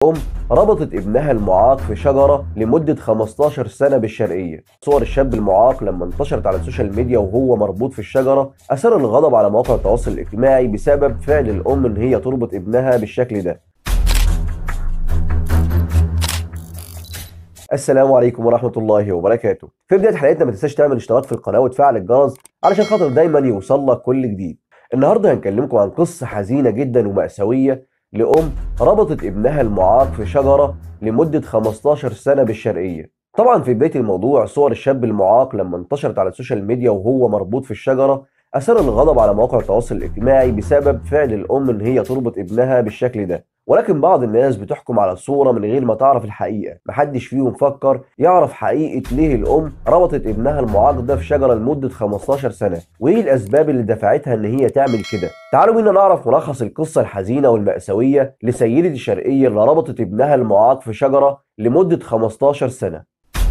أم ربطت ابنها المعاق في شجرة لمدة 15 سنة بالشرقية صور الشاب المعاق لما انتشرت على السوشيال ميديا وهو مربوط في الشجرة أثار الغضب على مواقع التواصل الاجتماعي بسبب فعل الأم إن هي تربط ابنها بالشكل ده السلام عليكم ورحمة الله وبركاته في بداية حلقتنا ما تنساش تعمل اشتراك في القناة وتفعل الجرس علشان خاطر دايما يوصل لك كل جديد النهارده هنكلمكم عن قصة حزينة جدا ومأساوية لأم ربطت ابنها المعاق في شجرة لمدة 15 سنة بالشرقية طبعا في بداية الموضوع صور الشاب المعاق لما انتشرت على السوشيال ميديا وهو مربوط في الشجرة أثار الغضب على مواقع التواصل الاجتماعي بسبب فعل الأم إن هي تربط ابنها بالشكل ده ولكن بعض الناس بتحكم على الصورة من غير ما تعرف الحقيقة محدش فيهم فكر يعرف حقيقة ليه الأم ربطت ابنها المعاق ده في شجرة لمدة 15 سنة وإيه الأسباب اللي دفعتها إن هي تعمل كده تعالوا بينا نعرف ملخص القصة الحزينة والمأساوية لسيدة الشرقية اللي ربطت ابنها المعاق في شجرة لمدة 15 سنة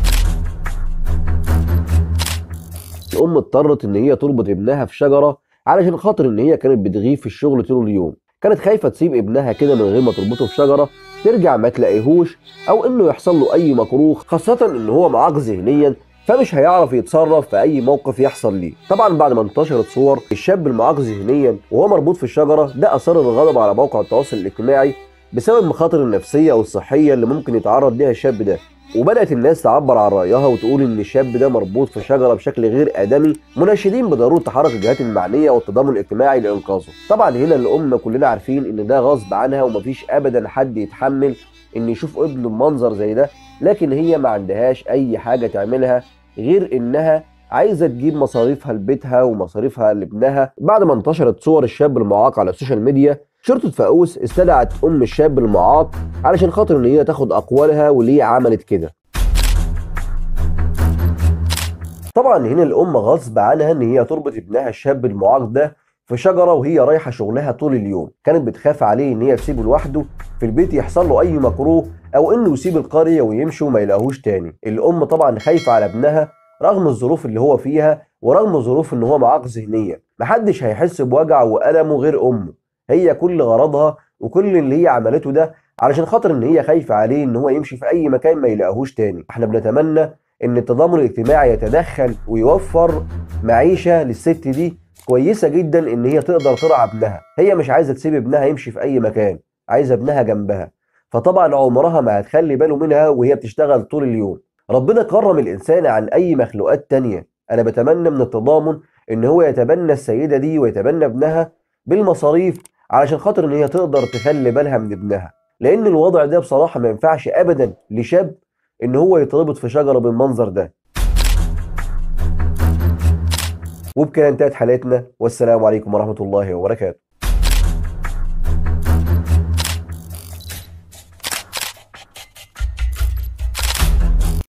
الأم اضطرت إن هي تربط ابنها في شجرة علشان خاطر إن هي كانت بتغيب في الشغل طول اليوم كانت خايفة تسيب ابنها كده من غير ما تربطه في شجرة ترجع ما تلاقيهوش أو إنه يحصل له أي مكروه خاصة إن هو معاق ذهنيا فمش هيعرف يتصرف في أي موقف يحصل ليه طبعا بعد ما انتشرت صور الشاب المعاق ذهنيا وهو مربوط في الشجرة ده أثار الغضب على موقع التواصل الاجتماعي بسبب المخاطر النفسية والصحية اللي ممكن يتعرض ليها الشاب ده وبدأت الناس تعبر عن رأيها وتقول إن الشاب ده مربوط في شجرة بشكل غير آدمي مناشدين بضرورة تحرك الجهات المعنية والتضامن الاجتماعي لإنقاذه. طبعا هنا الأم كلنا عارفين إن ده غصب عنها ومفيش أبدا حد يتحمل إن يشوف ابنه بمنظر زي ده، لكن هي ما عندهاش أي حاجة تعملها غير إنها عايزة تجيب مصاريفها لبيتها ومصاريفها لابنها بعد ما انتشرت صور الشاب المعاق على السوشيال ميديا شرطة فاقوس استدعت أم الشاب المعاق علشان خاطر إن هي تاخد أقوالها وليه عملت كده. طبعا هنا الام غصب عنها ان هي تربط ابنها الشاب المعاق ده في شجره وهي رايحه شغلها طول اليوم كانت بتخاف عليه ان هي تسيبه لوحده في البيت يحصل له اي مكروه او انه يسيب القريه ويمشي وما يلاقوهوش تاني الام طبعا خايفه على ابنها رغم الظروف اللي هو فيها ورغم ظروف ان هو معاق ذهنيا محدش هيحس بوجعه والمه غير امه هي كل غرضها وكل اللي هي عملته ده علشان خاطر ان هي خايفه عليه ان هو يمشي في اي مكان ما يلاقيهوش تاني احنا بنتمنى ان التضامن الاجتماعي يتدخل ويوفر معيشه للست دي كويسه جدا ان هي تقدر ترعى ابنها هي مش عايزه تسيب ابنها يمشي في اي مكان عايزه ابنها جنبها فطبعا عمرها ما هتخلي باله منها وهي بتشتغل طول اليوم ربنا كرم الانسان عن اي مخلوقات تانية انا بتمنى من التضامن ان هو يتبنى السيده دي ويتبنى ابنها بالمصاريف علشان خاطر ان هي تقدر تخلي بالها من ابنها لان الوضع ده بصراحه ما ينفعش ابدا لشاب ان هو يتربط في شجره بالمنظر ده وبكده انتهت حلقتنا والسلام عليكم ورحمه الله وبركاته